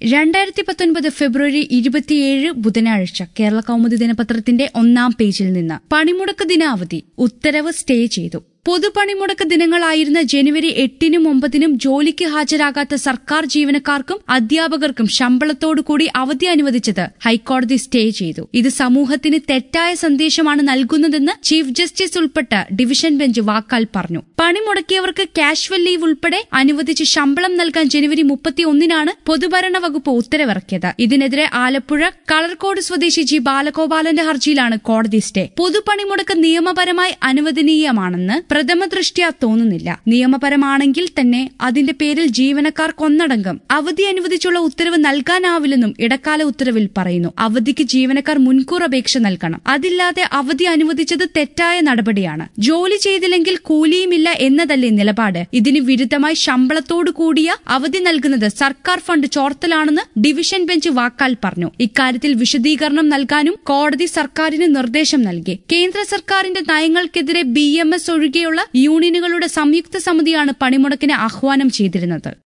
രണ്ടായിരത്തി പത്തൊൻപത് ഫെബ്രുവരി ഇരുപത്തിയേഴ് ബുധനാഴ്ച കേരള കൗമുദി ദിനപത്രത്തിന്റെ ഒന്നാം പേജിൽ നിന്ന് പണിമുടക്ക് ദിനാവധി ഉത്തരവ് സ്റ്റേ ചെയ്തു പൊതുപണിമുടക്ക് ദിനങ്ങളായിരുന്ന ജനുവരി എട്ടിനും ഒമ്പതിനും ജോലിക്ക് ഹാജരാകാത്ത സർക്കാർ ജീവനക്കാർക്കും അധ്യാപകർക്കും ശമ്പളത്തോടുകൂടി അവധി അനുവദിച്ചത് ഹൈക്കോടതി സ്റ്റേ ചെയ്തു ഇത് സമൂഹത്തിന് തെറ്റായ സന്ദേശമാണ് നൽകുന്നതെന്ന് ചീഫ് ജസ്റ്റിസ് ഉൾപ്പെട്ട ഡിവിഷൻ ബെഞ്ച് വാക്കാൽ പറഞ്ഞു പണിമുടക്കിയവർക്ക് കാഷ്വൽ ലീവ് ഉൾപ്പെടെ അനുവദിച്ച് ശമ്പളം നൽകാൻ ജനുവരി മുപ്പത്തിയൊന്നിനാണ് പൊതുഭരണ വകുപ്പ് ഉത്തരവിറക്കിയത് ഇതിനെതിരെ ആലപ്പുഴ കളർകോട് സ്വദേശി ജി ബാലഗോപാലന്റെ ഹർജിയിലാണ് കോടതി സ്റ്റേ പൊതുപണിമുടക്ക് നിയമപരമായി അനുവദനീയമാണെന്ന് പ്രഥമ ദൃഷ്ട്യാ തോന്നുന്നില്ല നിയമപരമാണെങ്കിൽ തന്നെ അതിന്റെ പേരിൽ ജീവനക്കാർക്കൊന്നടങ്കം അവധി അനുവദിച്ചുള്ള ഉത്തരവ് നൽകാനാവില്ലെന്നും ഇടക്കാല ഉത്തരവിൽ പറയുന്നു അവധിക്ക് ജീവനക്കാർ മുൻകൂർ അപേക്ഷ നൽകണം അതില്ലാതെ അവധി അനുവദിച്ചത് തെറ്റായ നടപടിയാണ് ജോലി ചെയ്തില്ലെങ്കിൽ കൂലിയുമില്ല എന്നതല്ലേ നിലപാട് ഇതിന് വിരുദ്ധമായി ശമ്പളത്തോടു കൂടിയ അവധി നൽകുന്നത് സർക്കാർ ഫണ്ട് ചോർത്തലാണെന്ന് ഡിവിഷൻ ബെഞ്ച് വാക്കാൽ പറഞ്ഞു ഇക്കാര്യത്തിൽ വിശദീകരണം നൽകാനും കോടതി സർക്കാരിന് നിർദ്ദേശം നൽകി കേന്ദ്ര സർക്കാരിന്റെ നയങ്ങൾക്കെതിരെ ബി എം എസ് ഒഴികെയുള്ള യൂണിയനുകളുടെ സംയുക്ത സമിതിയാണ് പണിമുടക്കിന് ആഹ്വാനം ചെയ്തിരുന്നത്